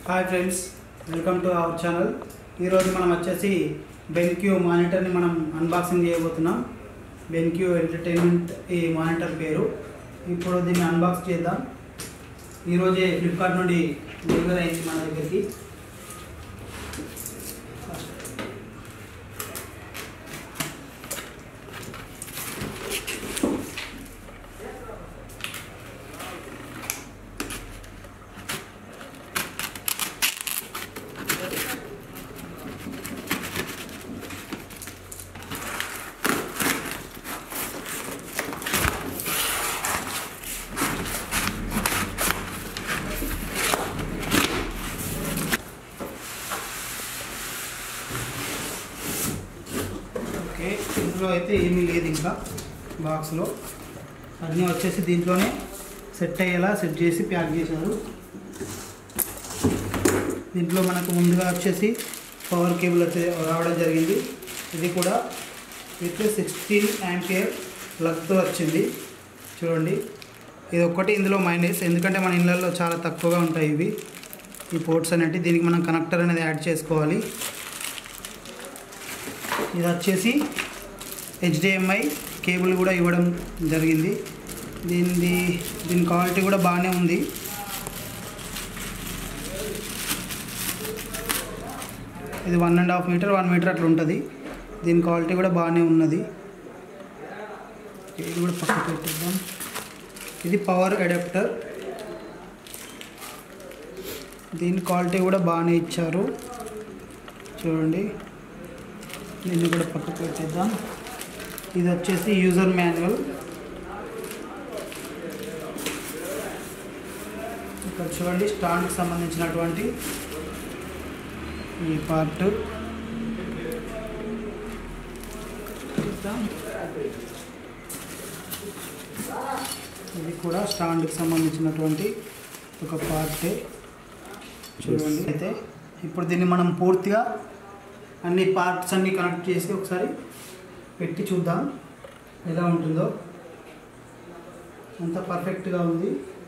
hi friends welcome to our channel ఈరోజు మనం వచ్చేసి బెన్క్యూ మానిటర్ని మనం అన్బాక్సింగ్ చేయబోతున్నాం బెన్క్యూ ఎంటర్టైన్మెంట్ ఈ మానిటర్ పేరు ఇప్పుడు దీన్ని అన్బాక్స్ చేద్దాం ఈరోజే ఫ్లిప్కార్ట్ నుండి డెలివరీ అయింది మన దగ్గరికి ఓకే ఇందులో అయితే ఏమీ లేదు ఇంకా బాక్స్లో అన్నీ వచ్చేసి దీంట్లోనే సెట్ అయ్యేలా సెట్ చేసి ప్యాక్ చేశారు దీంట్లో మనకు ముందుగా వచ్చేసి పవర్ కేబుల్ వచ్చే రావడం జరిగింది ఇది కూడా విత్ సిక్స్టీన్ యాంపియర్ ప్లగ్తో వచ్చింది చూడండి ఇది ఒక్కటి ఇందులో మైనస్ ఎందుకంటే మన ఇళ్ళల్లో చాలా తక్కువగా ఉంటాయి ఇవి ఈ పోర్ట్స్ అనేవి దీనికి మనం కనెక్టర్ అనేది యాడ్ చేసుకోవాలి ఇది వచ్చేసి హెచ్డిఎంఐ కేబుల్ కూడా ఇవ్వడం జరిగింది దీనిది దీని క్వాలిటీ కూడా బాగానే ఉంది ఇది one and half metre one metre అట్లా ఉంటుంది దీని క్వాలిటీ కూడా బాగానే ఉన్నది ఇది కూడా పక్కకు పెట్టేద్దాం ఇది పవర్ అడాప్టర్ దీని క్వాలిటీ కూడా బాగానే ఇచ్చారు చూడండి దీన్ని కూడా పక్కకు పెట్టేద్దాం ఇది వచ్చేసి యూజర్ మాన్యువల్ ఇక్కడ చూడండి స్టాండ్కి సంబంధించినటువంటి ఈ పార్ట్ ఇది కూడా స్టాండ్కి సంబంధించినటువంటి ఒక పార్టే చూడండి అయితే ఇప్పుడు దీన్ని మనం పూర్తిగా అన్ని పార్ట్స్ అన్ని కనెక్ట్ చేసి ఒకసారి పెట్టి చూద్దాం ఎలా ఉంటుందో అంత పర్ఫెక్ట్గా ఉంది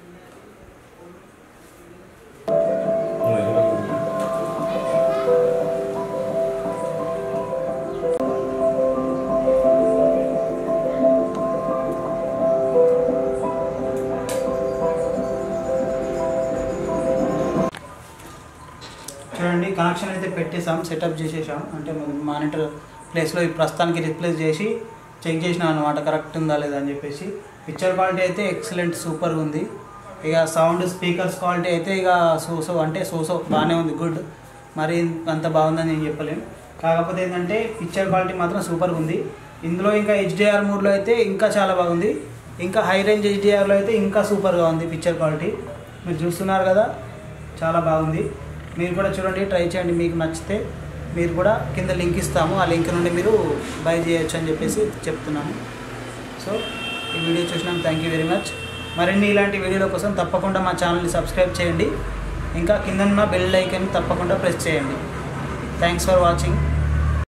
చూడండి కనెక్షన్ అయితే పెట్టేసాం సెటప్ చేసేసాం అంటే మానిటర్ ప్లేస్లో ఈ ప్రస్తుతానికి రిప్లేస్ చేసి చెక్ చేసినాం అనమాట కరెక్ట్ ఉందా లేదా అని చెప్పేసి పిక్చర్ క్వాలిటీ అయితే ఎక్సలెంట్ సూపర్ ఉంది ఇక సౌండ్ స్పీకర్స్ క్వాలిటీ అయితే ఇక సోసో అంటే సోసో బాగానే ఉంది గుడ్ మరి అంత బాగుందని నేను చెప్పలేం కాకపోతే ఏంటంటే పిక్చర్ క్వాలిటీ మాత్రం సూపర్గా ఉంది ఇందులో ఇంకా హెచ్డిఆర్ మోడ్లో అయితే ఇంకా చాలా బాగుంది ఇంకా హై రేంజ్ హెచ్డిఆర్లో అయితే ఇంకా సూపర్గా ఉంది పిక్చర్ క్వాలిటీ మీరు చూస్తున్నారు కదా చాలా బాగుంది మీరు కూడా చూడండి ట్రై చేయండి మీకు నచ్చితే మీరు కూడా కింద లింక్ ఇస్తాము ఆ లింక్ నుండి మీరు బై చేయొచ్చు అని చెప్పేసి చెప్తున్నాము సో ఈ వీడియో చూసినాం థ్యాంక్ యూ వెరీ మచ్ మరిన్ని ఇలాంటి వీడియోల కోసం తప్పకుండా మా ఛానల్ని సబ్స్క్రైబ్ చేయండి ఇంకా కింద ఉన్న బెల్ ఐకన్ తప్పకుండా ప్రెస్ చేయండి థ్యాంక్స్ ఫర్ వాచింగ్